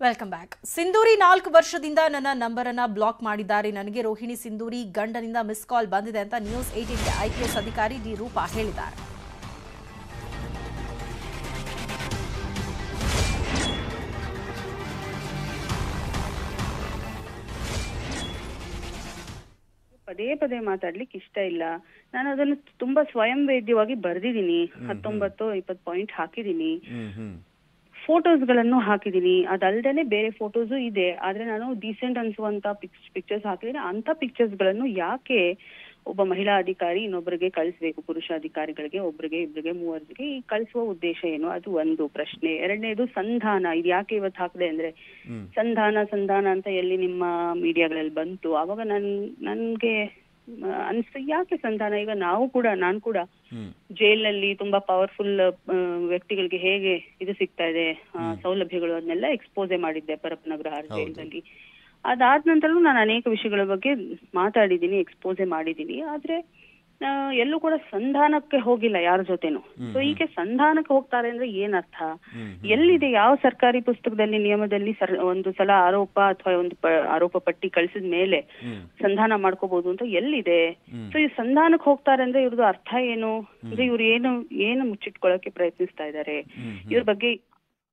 welcome back Sindhuri ನಾಲ್ಕು ವರ್ಷದಿಂದ ನನ್ನ ನಂಬರ್ ಅನ್ನ ಬ್ಲಾಕ್ ಮಾಡಿದ್ದಾರೆ ನನಗೆ ರೋಹಿಣಿ ಸಿಂಧೂರಿ ಗಂಡನಿಂದ ಮಿಸ್ ಕಾಲ್ ಬಂದಿದೆ ಅಂತ ನ್ಯೂಸ್ ಏಟೀನ್ಗೆ ಐಪಿಎಸ್ ಅಧಿಕಾರಿ ಡಿ ರೂಪಾ ಹೇಳಿದ್ದಾರೆ ಪದೇ ಪದೇ ಮಾತಾಡ್ಲಿಕ್ಕೆ ಇಷ್ಟ ಇಲ್ಲ ನಾನು ಅದನ್ನು ತುಂಬಾ ಸ್ವಯಂ ವೇದ್ಯವಾಗಿ ಬರ್ದಿದ್ದೀನಿ ಹತ್ತೊಂಬತ್ತು ಇಪ್ಪತ್ತು ಪಾಯಿಂಟ್ ಹಾಕಿದ್ದೀನಿ ಫೋಟೋಸ್ ಗಳನ್ನು ಹಾಕಿದೀನಿ ಅದಲ್ದೇನೆ ಬೇರೆ ಫೋಟೋಸು ಇದೆ ಆದ್ರೆ ನಾನು ಡೀಸೆಂಟ್ ಅನ್ಸುವಂತ ಪಿಕ್ಚರ್ಸ್ ಹಾಕಿದ್ದೀನಿ ಅಂತ ಪಿಕ್ಚರ್ಸ್ ಗಳನ್ನು ಯಾಕೆ ಒಬ್ಬ ಮಹಿಳಾ ಅಧಿಕಾರಿ ಇನ್ನೊಬ್ಬರಿಗೆ ಕಳಿಸ್ಬೇಕು ಪುರುಷ ಅಧಿಕಾರಿಗಳಿಗೆ ಒಬ್ರಿಗೆ ಇಬ್ಬರಿಗೆ ಮೂವರಿಗೆ ಈ ಕಳಿಸುವ ಉದ್ದೇಶ ಏನು ಅದು ಒಂದು ಪ್ರಶ್ನೆ ಎರಡನೇದು ಸಂಧಾನ ಇದು ಯಾಕೆ ಇವತ್ತು ಹಾಕಿದೆ ಅಂದ್ರೆ ಸಂಧಾನ ಸಂಧಾನ ಅಂತ ಎಲ್ಲಿ ನಿಮ್ಮ ಮೀಡಿಯಾಗಳಲ್ಲಿ ಬಂತು ಅವಾಗ ನನ್ ನನ್ಗೆ ಮ, ಅನ್ಸ್ತು ಯಾಕೆ ಸಂಧಾನ ಈಗ ನಾವು ಕೂಡ ನಾನು ಕೂಡ ಜೈಲ್ನಲ್ಲಿ ತುಂಬಾ ಪವರ್ಫುಲ್ ವ್ಯಕ್ತಿಗಳಿಗೆ ಹೇಗೆ ಇದು ಸಿಗ್ತಾ ಇದೆ ಆ, ಸೌಲಭ್ಯಗಳು ಅದನ್ನೆಲ್ಲ ಎಕ್ಸ್ಪೋಸೆ ಮಾಡಿದ್ದೆ ಪರಪ್ಪನಗರ ಜೈಲಿನಲ್ಲಿ ಅದಾದ ನಂತರನೂ ನಾನು ಅನೇಕ ವಿಷಯಗಳ ಬಗ್ಗೆ ಮಾತಾಡಿದ್ದೀನಿ ಎಕ್ಸ್ಪೋಸೆ ಮಾಡಿದ್ದೀನಿ ಆದ್ರೆ ಆ, ಎಲ್ಲೂ ಕೂಡ ಸಂಧಾನಕ್ಕೆ ಹೋಗಿಲ್ಲ ಯಾರ ಜೊತೆನೂ ಸೊ ಈಗ ಸಂಧಾನಕ್ಕೆ ಹೋಗ್ತಾರೆ ಅಂದ್ರೆ ಏನ್ ಅರ್ಥ ಎಲ್ಲಿದೆ ಯಾವ ಸರ್ಕಾರಿ ಪುಸ್ತಕದಲ್ಲಿ ನಿಯಮದಲ್ಲಿ ಸರ್ ಒಂದು ಸಲ ಆರೋಪ ಅಥವಾ ಒಂದು ಪ- ಆರೋಪ ಪಟ್ಟಿ ಕಳ್ಸಿದ ಮೇಲೆ ಸಂಧಾನ ಮಾಡ್ಕೋಬಹುದು ಅಂತ ಎಲ್ಲಿದೆ ಸೊ ಈ ಸಂಧಾನಕ್ಕೆ ಹೋಗ್ತಾರೆ ಅಂದ್ರೆ ಇವ್ರದ್ದು ಅರ್ಥ ಏನು ಅಂದ್ರೆ ಇವ್ರು ಏನು ಏನು ಮುಚ್ಚಿಟ್ಕೊಳ್ಳಕ್ಕೆ ಪ್ರಯತ್ನಿಸ್ತಾ ಇದ್ದಾರೆ ಇವ್ರ ಬಗ್ಗೆ